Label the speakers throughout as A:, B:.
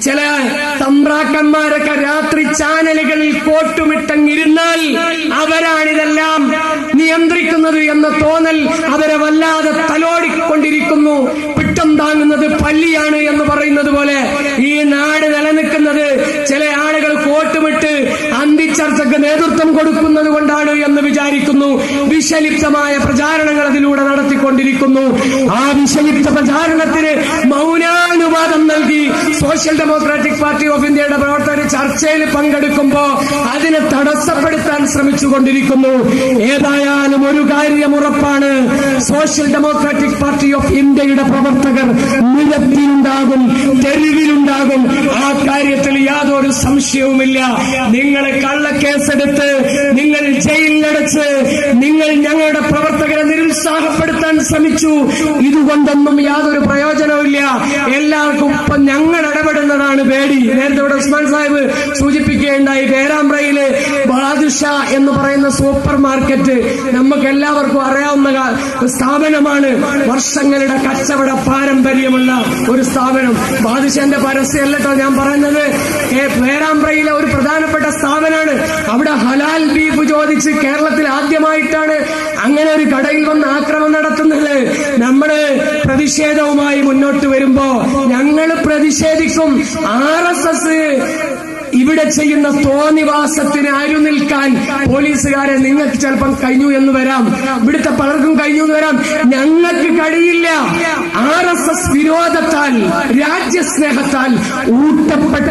A: ചില തമ്പ്രാക്കന്മാരൊക്കെ രാത്രി ചാനലുകളിൽ കോട്ടുമിട്ടങ്ങിരുന്നാൽ അവരാണിതെല്ലാം നിയന്ത്രിക്കുന്നത് എന്ന തോന്നൽ അവരെ വല്ലാതെ തലോടിക്കൊണ്ടിരിക്കുന്നു പിട്ടം താങ്ങുന്നത് പള്ളിയാണ് എന്ന് പറയുന്നത് പോലെ ഈ നാട് നിലനിൽക്കുന്നത് ചില ആളുകൾ കോട്ടുമിട്ട് അന്തിച്ചർച്ചയ്ക്ക് നേതൃത്വം കൊടുക്കുന്നത് കൊണ്ടാണ് എന്ന് വിചാരിക്കുന്നു വിഷലിപ്തമായ പ്രചാരണങ്ങൾ അതിലൂടെ നടത്തിക്കൊണ്ടിരിക്കുന്നു ആ വിഷലിപ്ത പ്രചാരണത്തിന് മൗനാനുവാദം നൽകി സോഷ്യൽ ഡെമോക്രാറ്റിക് പാർട്ടി ഓഫ് ഇന്ത്യയുടെ പ്രവർത്തകർ ചർച്ചയിൽ പങ്കെടുക്കുമ്പോ അതിനെ തടസ്സപ്പെടുത്താൻ ശ്രമിച്ചുകൊണ്ടിരിക്കുന്നു ഏതായാലും ഒരു കാര്യം ഉറപ്പാണ് സോഷ്യൽ ഡെമോക്രാറ്റിക് പാർട്ടി ഓഫ് ഇന്ത്യയുടെ പ്രവർത്തകർ നിരത്തിലുണ്ടാകും തെരുവിലുണ്ടാകും ആ കാര്യത്തിൽ യാതൊരു സംശയവുമില്ല നിങ്ങൾ കള്ളക്കേസെടുത്ത് നിങ്ങൾ ജയിലിലടച്ച് നിങ്ങൾ ഞങ്ങളുടെ പ്രവർത്തകരെ നിരുത്സാഹപ്പെടുത്താൻ ശ്രമിച്ചു ഇതുകൊണ്ടൊന്നും യാതൊരു പ്രയോജനവുമില്ല എല്ലാവർക്കും ഇപ്പൊ ഞങ്ങൾ ഇടപെടുന്നതാണ് പേടി നേരത്തെ ഇവിടെ ഉസ്മാൻ സാഹിബ് സൂചിപ്പിക്കുകയുണ്ടായി പേരാമ്പ്രയില് ബാദുഷ എന്ന് പറയുന്ന സൂപ്പർ മാർക്കറ്റ് നമുക്ക് എല്ലാവർക്കും അറിയാവുന്ന കാ- സ്ഥാപനമാണ് വർഷങ്ങളുടെ കച്ചവട പാരമ്പര്യമുള്ള ഒരു സ്ഥാപനം ബാദുഷന്റെ പരസ്യമല്ലട്ടോ ഞാൻ പറയുന്നത് ഏ, പേരാമ്പ്രയിലെ ഒരു പ്രധാനപ്പെട്ട സ്ഥാപനമാണ് അവിടെ ഹലാൽ ബീഫ് ചോദിച്ച് കേരളത്തിൽ ആദ്യമായിട്ടാണ് അങ്ങനെ ഒരു കടയിൽ വന്ന് ആക്രമണം നടത്തുന്നത് നമ്മള് പ്രതിഷേധവുമായി മുന്നോട്ട് വരുമ്പോ ഞങ്ങൾ പ്രതിഷേധിക്കും ആർ എസ് എസ് ഇവിടെ ചെയ്യുന്ന തോന്നിവാസത്തിന് അരു നിൽക്കാൻ പോലീസുകാരെ നിങ്ങൾക്ക് ചിലപ്പം കഴിഞ്ഞു എന്ന് വരാം ഇവിടുത്തെ പലർക്കും കഴിഞ്ഞു എന്ന് വരാം ഞങ്ങൾക്ക് കഴിയില്ല ആർ എസ് എസ് വിരോധത്താൽ രാജ്യസ്നേഹത്താൽ ഊട്ടപ്പെട്ട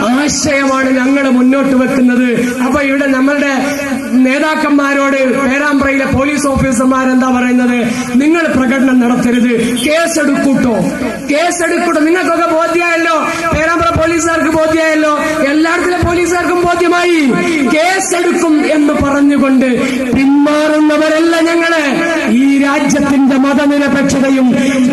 A: ആശയമാണ് ഞങ്ങൾ മുന്നോട്ട് വെക്കുന്നത് അപ്പൊ ഇവിടെ നമ്മളുടെ നേതാക്കന്മാരോട് പേരാമ്പ്രയിലെ പോലീസ് ഓഫീസർമാർ എന്താ പറയുന്നത് നിങ്ങൾ പ്രകടനം നടത്തരുത് കേസെടുക്കൂട്ടോ കേസെടുക്കൂട്ടോ നിങ്ങൾക്കൊക്കെ ബോധ്യമായല്ലോ പേരാമ്പ്ര പോലീസുകാർക്ക് ബോധ്യമായല്ലോ എല്ലായിടത്തിലെ പോലീസുകാർക്കും ബോധ്യമായി കേസെടുക്കും എന്ന് പറഞ്ഞുകൊണ്ട് പിന്മാറുന്നവരല്ല ഞങ്ങള് ഈ രാജ്യത്തിന്റെ മതനിരപേക്ഷതയും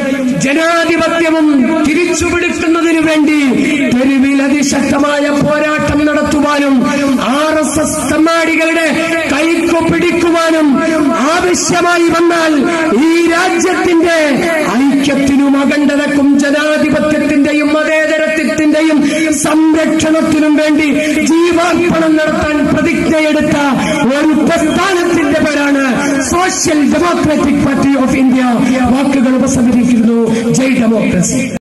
A: ജനാധിപത്യവും തിരിച്ചുപിടിക്കുന്നതിനു വേണ്ടി തെരുവിൽ അതിശക്തമായ പോരാട്ടം നടത്തുവാനും ആർ എസ് എസ് തമ്മാടികളുടെ കൈക്കു പിടിക്കുവാനും ആവശ്യമായി വന്നാൽ ഈ രാജ്യത്തിന്റെ ഐക്യത്തിനും അഖണ്ഡതക്കും ജനാധിപത്യത്തിന്റെയും മതേതരത്വത്തിന്റെയും സംരക്ഷണത്തിനും വേണ്ടി ജീവാർപ്പണം നടത്താൻ പ്രതിജ്ഞയെടുത്ത ഒരു പ്രസ്ഥാനത്തിന്റെ പേരാണ് social democratic party of India വാക്കുകൾ ഉപസംഹരിക്കുന്നു ജയ് ഡെമോക്രസി